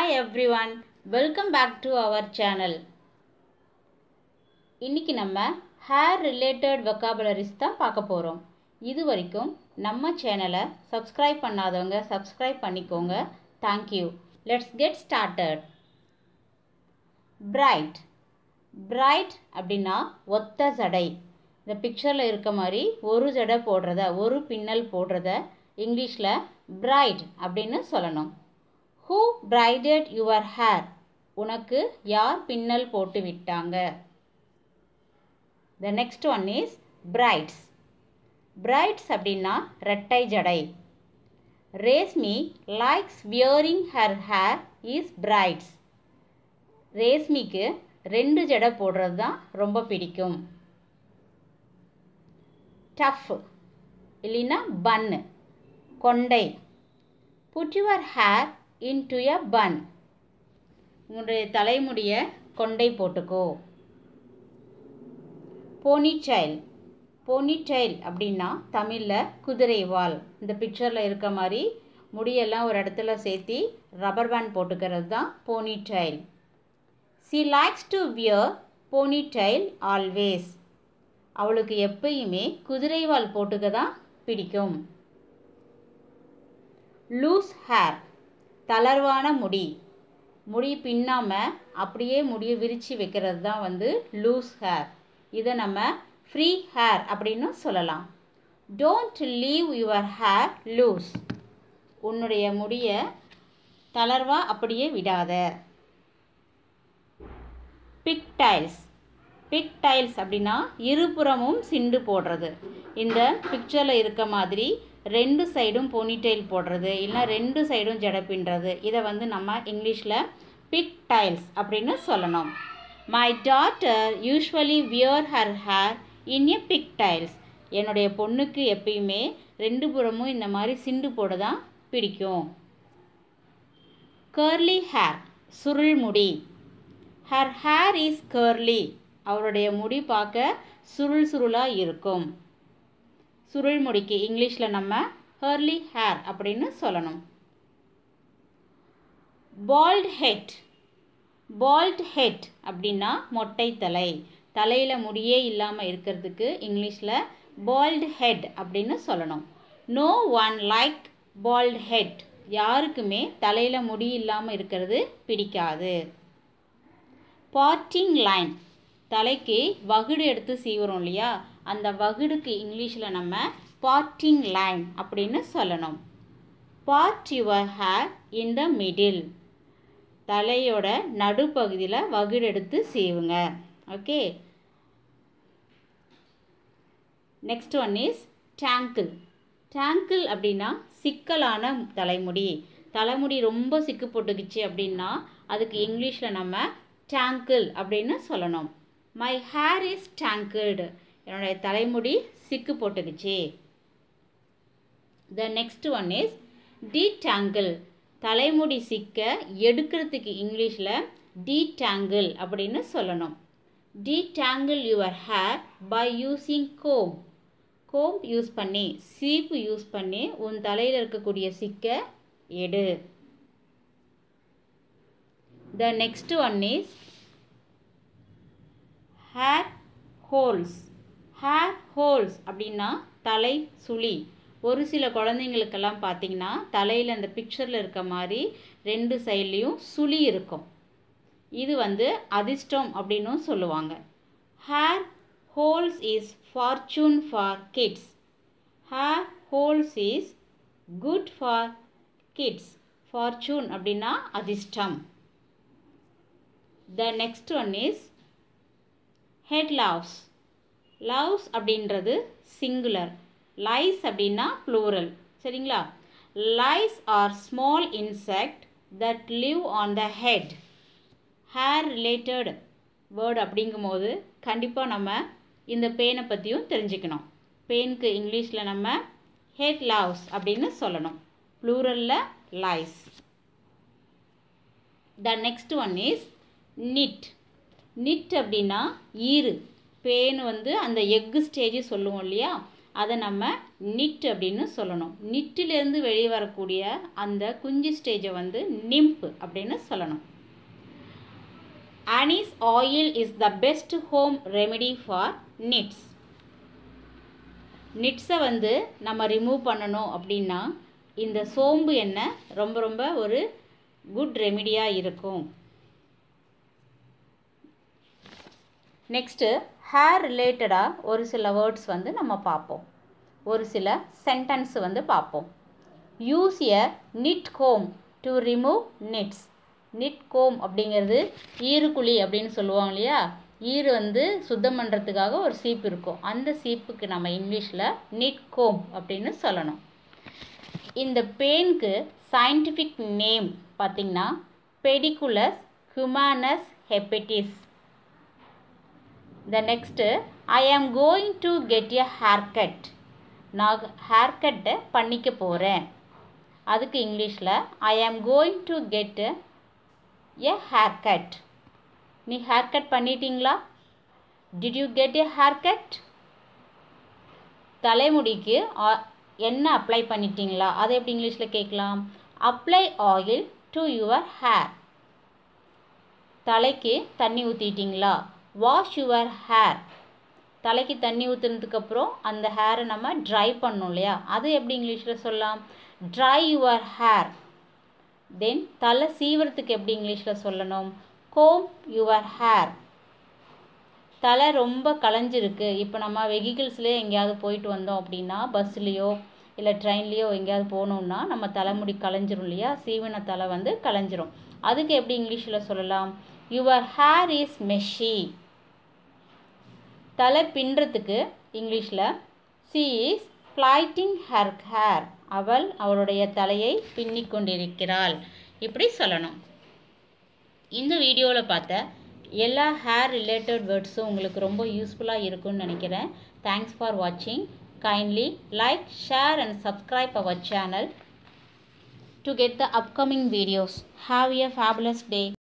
hi everyone welcome back to our channel இன்னைக்கு நம்ம hair related vocabularies தான் பார்க்க போகிறோம் இது வரைக்கும் நம்ம சேனலை சப்ஸ்கிரைப் பண்ணாதவங்க சப்ஸ்கிரைப் பண்ணிக்கோங்க thank you let's get started braid braid அப்படின்னா ஒத்த ஜடை இந்த பிக்சரில் இருக்க மாதிரி ஒரு ஜடை போடுறத ஒரு பின்னல் போடுறத இங்கிலீஷில் பிரைட் அப்படின்னு சொல்லணும் ஹூ பிரைடட் யுவர் ஹேர் உனக்கு யார் பின்னல் போட்டு விட்டாங்க the next one is braids braids அப்படின்னா ரெட்டை ஜடை Reshmi likes wearing her hair is braids ரேஸ்மிக்கு ரெண்டு ஜடை போடுறது தான் ரொம்ப பிடிக்கும் டஃப் இல்லைன்னா பன்னு கொண்டை put your hair into a bun உங்களுடைய தலைமுடிய கொண்டை போட்டுக்கோ போனி சைல் போனி சைல் அப்படின்னா தமிழில் குதிரை வால் இந்த பிக்சரில் இருக்க மாதிரி முடியெல்லாம் ஒரு இடத்துல சேர்த்தி ரப்பர் பேண்ட் போட்டுக்கிறது தான் ponytail she likes to wear ponytail always அவளுக்கு எப்பயுமே குதிரை வால் போட்டுக்க தான் பிடிக்கும் லூஸ் ஹேர் தளர்வான முடி முடி பின்னாமல் அப்படியே முடியை விரித்து வைக்கிறது தான் வந்து லூஸ் ஹேர் இதை நம்ம ஃப்ரீ ஹேர் அப்படின்னு சொல்லலாம் don't leave your hair loose உன்னுடைய முடியை தளர்வாக அப்படியே விடாத பிக் டைல்ஸ் பிக் டைல்ஸ் அப்படின்னா இருபுறமும் சிண்டு போடுறது இந்த பிக்சரில் இருக்க மாதிரி ரெண்டு சைடும் பொனிடெயில் போடுறது இல்லை ரெண்டு சைடும் ஜடை பின்னுறது இதை வந்து நம்ம இங்கிலீஷில் பிக் டைல்ஸ் அப்படின்னு சொல்லணும் my daughter usually wear her hair in a pigtails என்னுடைய பொண்ணுக்கு எப்பயுமே ரெண்டு புறமும் இந்த மாதிரி சிண்டு போட தான் பிடிக்கும் கர்லி ஹேர் சுருள் முடி ஹர் ஹேர் இஸ் கர்லி அவருடைய முடி பார்க்க சுருள் சுருளாக இருக்கும் சுருள் முடிக்கு இங்கிலீஷில் நம்ம ஹர்லி ஹேர் அப்படின்னு சொல்லணும் பால்ட் ஹெட் பால்ட் ஹெட் அப்படின்னா மொட்டை தலை தலையில் முடியே இல்லாமல் இருக்கிறதுக்கு இங்கிலீஷில் பால்ட் ஹெட் அப்படின்னு சொல்லணும் no one like bald head யாருக்குமே தலையில் முடி இல்லாமல் இருக்கிறது பிடிக்காது பார்ட்டிங் லைன் தலைக்கு வகுடு எடுத்து சீவுறோம் இல்லையா அந்த வகுடுக்கு இங்கிலீஷில் நம்ம பார்ட்டிங் லைன் அப்படின்னு சொல்லணும் part your hair in the middle தலையோட நடுப்பகுதியில் வகுடு எடுத்து சீவுங்க okay next one is tangle tangle அப்படின்னா சிக்கலான தலைமுடி தலைமுடி ரொம்ப சிக்கு போட்டுக்குச்சு அப்படின்னா அதுக்கு இங்கிலீஷில் நம்ம டேங்கிள் அப்படின்னு சொல்லணும் மை ஹேர் இஸ் டேங்கிள்டு என்னுடைய தலைமுடி சிக்கு போட்டுக்குச்சு the next one is detangle தலைமுடி சிக்க எடுக்கிறதுக்கு இங்கிலீஷில் டீடாங்கிள் அப்படின்னு சொல்லணும் detangle your hair by using comb comb use பண்ணி சீப்பு யூஸ் பண்ணி உன் தலையில் இருக்கக்கூடிய சிக்க எடு the next one is hair whorls hair whorls அப்படின்னா தலை சுழி ஒரு சில குழந்தைங்களுக்கெல்லாம் பார்த்தீங்கன்னா தலையில் அந்த பிக்சரில் இருக்க மாதிரி ரெண்டு சைட்லேயும் சுழி இருக்கும் இது வந்து அதிர்ஷ்டம் அப்படின்னும் சொல்லுவாங்க hair whorls is fortune for kids hair whorls is good for kids fortune அப்படின்னா அதிர்ஷ்டம் the next one is head louse louse அப்படின்றது சிங்குலர் லைஸ் அப்படின்னா ப்ளூரல் சரிங்களா lice are small insect that live on the head hair related word அப்படிங்கும்போது கண்டிப்பாக நம்ம இந்த பேனை பற்றியும் தெரிஞ்சுக்கணும் பேனுக்கு இங்கிலீஷில் நம்ம ஹெட் லவ்ஸ் அப்படின்னு சொல்லணும் ப்ளூரலில் lice the next one is nit nit அப்படின்னா ஈரு பேன் வந்து அந்த எக்கு ஸ்டேஜ் சொல்லுவோம் இல்லையா அதை நம்ம நிட் அப்படின்னு சொல்லணும் நிட்டிலேருந்து வெளியே வரக்கூடிய அந்த குஞ்சு ஸ்டேஜை வந்து நிம்ப் அப்படின்னு சொல்லணும் anise oil is the best home remedy for nits நிட்ஸை வந்து நம்ம ரிமூவ் பண்ணணும் அப்படின்னா இந்த சோம்பு எண்ணெய் ரொம்ப ரொம்ப ஒரு குட் ரெமிடியாக இருக்கும் நெக்ஸ்ட்டு ஹேர் ரிலேட்டடாக ஒரு சில வேர்ட்ஸ் வந்து நம்ம பார்ப்போம் ஒரு சில சென்டென்ஸ் வந்து பார்ப்போம் use a nit comb to remove nits nit comb அப்படிங்கிறது ஈருக்குழி அப்படின்னு சொல்லுவாங்க இல்லையா ஈரு வந்து சுத்தம் பண்ணுறதுக்காக ஒரு சீப்பு இருக்கும் அந்த சீப்புக்கு நம்ம இங்கிலீஷில் நிட் கோம் அப்படின்னு சொல்லணும் இந்த பெயினுக்கு சயின்டிஃபிக் நேம் பார்த்திங்கன்னா பெடிகுலஸ் ஹுமானஸ் ஹெப்படிஸ் த next I am going to get a hair cut நான் ஹேர் கட்டை பண்ணிக்க போகிறேன் அதுக்கு இங்கிலீஷில் I am going to get a hair cut நீ ஹேர் கட் பண்ணிட்டீங்களா did you get a hair cut தலைமுடிக்கு என்ன அப்ளை பண்ணிட்டீங்களா அதை எப்படி இங்கிலீஷில் கேட்கலாம் apply oil to your hair தலைக்கு தண்ணி ஊற்றிட்டீங்களா வாஷ் யுவர் ஹேர் தலைக்கு தண்ணி ஊற்றுனதுக்கப்புறம் அந்த ஹேரை நம்ம ட்ரை பண்ணோம் இல்லையா அது எப்படி இங்கிலீஷில் சொல்லலாம் ட்ரை யுவர் ஹேர் தென் தலை சீவுறதுக்கு எப்படி இங்கிலீஷில் சொல்லணும் கோம் யுவர் ஹேர் தலை ரொம்ப களைஞ்சிருக்கு இப்போ நம்ம வெஹிக்கிள்ஸ்லேயே எங்கேயாவது போயிட்டு வந்தோம் அப்படின்னா பஸ்லேயோ இல்லை ட்ரெயின்லேயோ எங்கேயாவது போகணுன்னா நம்ம தலைமுடி களைஞ்சிரும் இல்லையா சீவன தலை வந்து களைஞ்சிரும் அதுக்கு எப்படி இங்கிலீஷில் சொல்லலாம் யுவர் ஹேர் இஸ் மெஷி தலை பின்னுறதுக்கு இங்கிலீஷில் she is plaiting her hair அவள் அவளுடைய தலையை பின்னி கொண்டிருக்கிறாள் இப்படி சொல்லணும் இந்த வீடியோவில் பார்த்த எல்லா ஹேர் ரிலேட்டட் வேர்ட்ஸும் உங்களுக்கு ரொம்ப யூஸ்ஃபுல்லாக இருக்கும்னு நினைக்கிறேன் தேங்க்ஸ் ஃபார் வாட்சிங் kindly like share and subscribe our channel to get the upcoming videos have a fabulous day